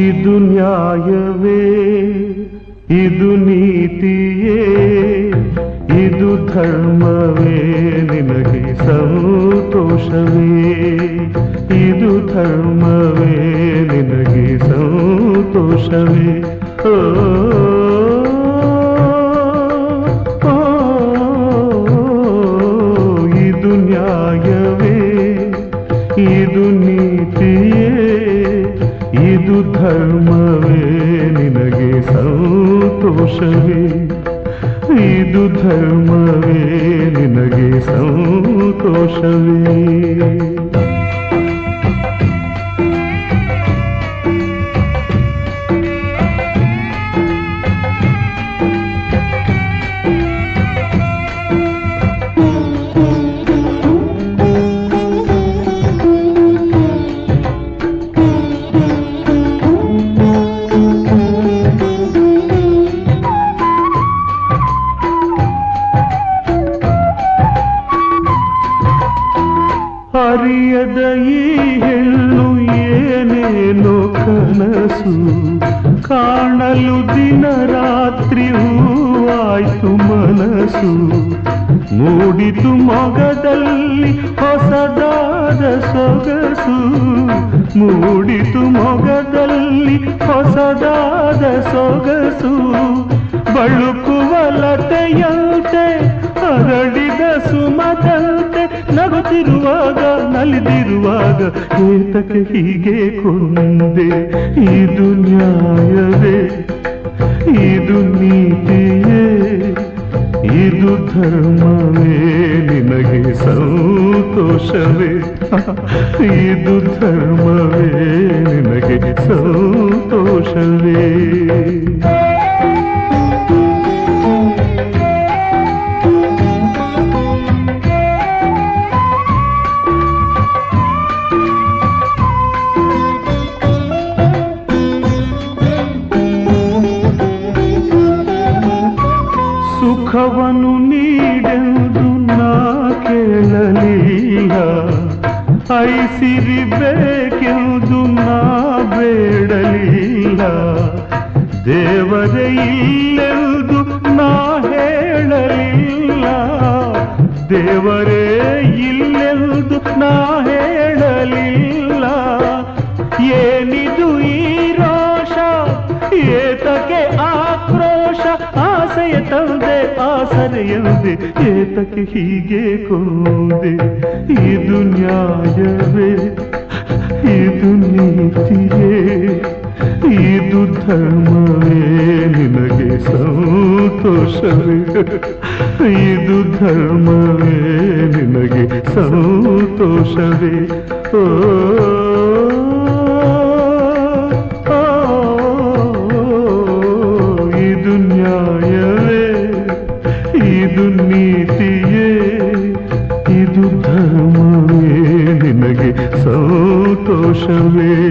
ಇದು ನ್ಯಾಯವೇ ಇದು ನೀತಿಯೇ ಇದು ಧರ್ಮವೇ ನಿನಗೆ ಸಂತೋಷವೇ ಇದು ಧರ್ಮವೇ ನಿನಗೆ ಸಂತೋಷವೇ ಓ, ಓ, ಇದು ನ್ಯಾಯವೇ ಇದು ನೀತಿಯೇ ಇದು ಧರ್ಮವೇ ನಿನಗೆ ಸಂತೋಷವೇ ಇದು ಧರ್ಮವೇ ನಿನಗೆ ಸಂತೋಷವೇ ಅರಿಯದ ಈ ಹೆಣ್ಣು ಏನೇನೋ ಕನಸು ಕಾಣಲು ದಿನ ರಾತ್ರಿ ಹೂವಾಯ್ತು ಮನಸ್ಸು ಮೂಡಿತು ಮೊಗದಲ್ಲಿ ಹೊಸದಾದ ಸೊಗಸು ಮೂಡಿತು ಮೊಗದಲ್ಲಿ ಹೊಸದಾದ ಸೊಗಸು ಬಳುಕುವ ಲತೆಯಂತೆ ಹರಡಿದ ಸುಮದಂತೆ ನಗುತ್ತಿರುವಾಗ ನಲಿದಿರುವಾಗ ಏತಕ್ಕೆ ಹೀಗೆ ಕೊಂದೆ ಇದು ನ್ಯಾಯವೇ ಇದು ನೀತಿಯೇ ಇದು ಧರ್ಮವೇ ನಿನಗೆ ಸಂತೋಷವೇ ಇದು ಧರ್ಮವೇ ನಿನಗೆ ಸಂತೋಷವೇ ಸುಖವನ್ನು ನೀಡೆಂದು ನಾ ಕೇಳಲಿಲ್ಲ ಐಸಿರಿ ಬೇಕೆಂದು ನಾ ಬೇಡಲಿಲ್ಲ ದೇವರೇ ಇಲ್ಲೆಂದು ನಾ ಹೇಳಲಿಲ್ಲ ದೇವರೇ ಇಲ್ಲೆಂದು ನಾ ಹೇಳಲಿಲ್ಲ ಏನಿದು ಈ ರೋಷ ಏತಕ್ಕೆ ಆಕ್ರೋಶ ಆಸೆಯ ತಂದೆ ಆಸರೆಯಂದೆ ಏತಕ್ಕೆ ಹೀಗೆ ಕೊಂದೆ ಇದು ನ್ಯಾಯವೇ ಇದು ನೀತಿಯೇ ಇದು ಧರ್ಮವೇ ನಿನಗೆ ಸಂತೋಷವೇ ಇದು ಧರ್ಮವೇ ನಿನಗೆ ಸಂತೋಷವೇ ಓ ಓ, ಇದು ನ್ಯಾಯವೇ ಇದು ನೀತಿಯೇ ಇದು ಧರ್ಮವೇ ನಿನಗೆ ಸಂತೋಷವೇ